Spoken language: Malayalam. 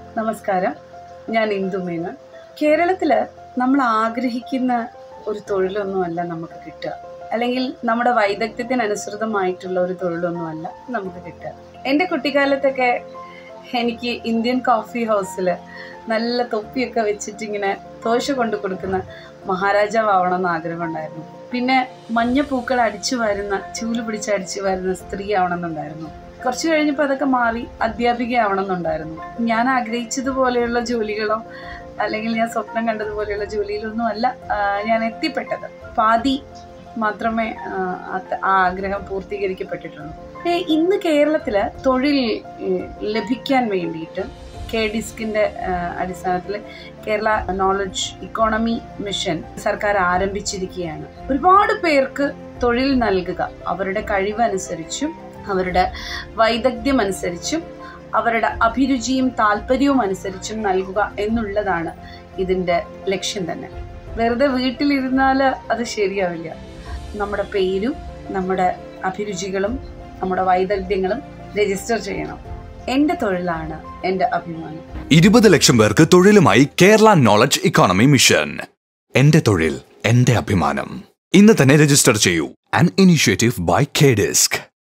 നമസ്കാരം ഞാൻ ഇന്ദു മേനോൻ കേരളത്തിൽ നമ്മൾ ആഗ്രഹിക്കുന്ന ഒരു തൊഴിലൊന്നുമല്ല നമുക്ക് കിട്ടുക അല്ലെങ്കിൽ നമ്മുടെ വൈദഗ്ധ്യത്തിനനുസൃതമായിട്ടുള്ള ഒരു തൊഴിലൊന്നുമല്ല നമുക്ക് കിട്ടുക എൻ്റെ കുട്ടിക്കാലത്തൊക്കെ എനിക്ക് ഇന്ത്യൻ കോഫി ഹൗസിൽ നല്ല തൊപ്പിയൊക്കെ വെച്ചിട്ട് ഇങ്ങനെ ദോശ കൊണ്ടു കൊടുക്കുന്ന മഹാരാജാവണം എന്ന് ആഗ്രഹമുണ്ടായിരുന്നു പിന്നെ മഞ്ഞ പൂക്കൾ അടിച്ചു വരുന്ന ചൂല് പിടിച്ച് അടിച്ചു വരുന്ന സ്ത്രീ ആവണമെന്നുണ്ടായിരുന്നു കുറച്ച് കഴിഞ്ഞപ്പോൾ അതൊക്കെ മാറി അധ്യാപിക ആവണമെന്നുണ്ടായിരുന്നു ഞാൻ ആഗ്രഹിച്ചതുപോലെയുള്ള ജോലികളോ അല്ലെങ്കിൽ ഞാൻ സ്വപ്നം കണ്ടതുപോലെയുള്ള ജോലിയിലൊന്നും അല്ല ആ, ഞാൻ എത്തിപ്പെട്ടത് പാതി മാത്രമേ ആ, അത് ആ ആഗ്രഹം പൂർത്തീകരിക്കപ്പെട്ടിട്ടുള്ളൂ ഏ, ഇന്ന് കേരളത്തിൽ തൊഴിൽ ഏ, ലഭിക്കാൻ വേണ്ടിയിട്ട് കെ ഡിസ്കിന്റെ അടിസ്ഥാനത്തിൽ കേരള നോളജ് ഇക്കോണമി മിഷൻ സർക്കാർ ആരംഭിച്ചിരിക്കുകയാണ് ഒരുപാട് പേർക്ക് തൊഴിൽ നൽകുക അവരുടെ കഴിവനുസരിച്ചും അവരുടെ വൈദഗ്ധ്യം അനുസരിച്ചും അവരുടെ അഭിരുചിയും താല്പര്യവും അനുസരിച്ചും നൽകുക എന്നുള്ളതാണ് ഇതിന്റെ ലക്ഷ്യം തന്നെ വെറുതെ വീട്ടിലിരുന്നാൽ അത് ശരിയാവില്ല നമ്മുടെ പേരും നമ്മുടെ അഭിരുചികളും നമ്മുടെ വൈദഗ്ധ്യങ്ങളും രജിസ്റ്റർ ചെയ്യണം എൻ്റെ തൊഴിലാണ് എൻ്റെ അഭിമാനം ഇരുപത് ലക്ഷം പേർക്ക് തൊഴിലുമായി കേരള നോളജ് ഇക്കോണമി മിഷൻ എന്റെ തൊഴിൽ എന്റെ അഭിമാനം ഇന്ന് തന്നെ രജിസ്റ്റർ ചെയ്യൂ an initiative by K disk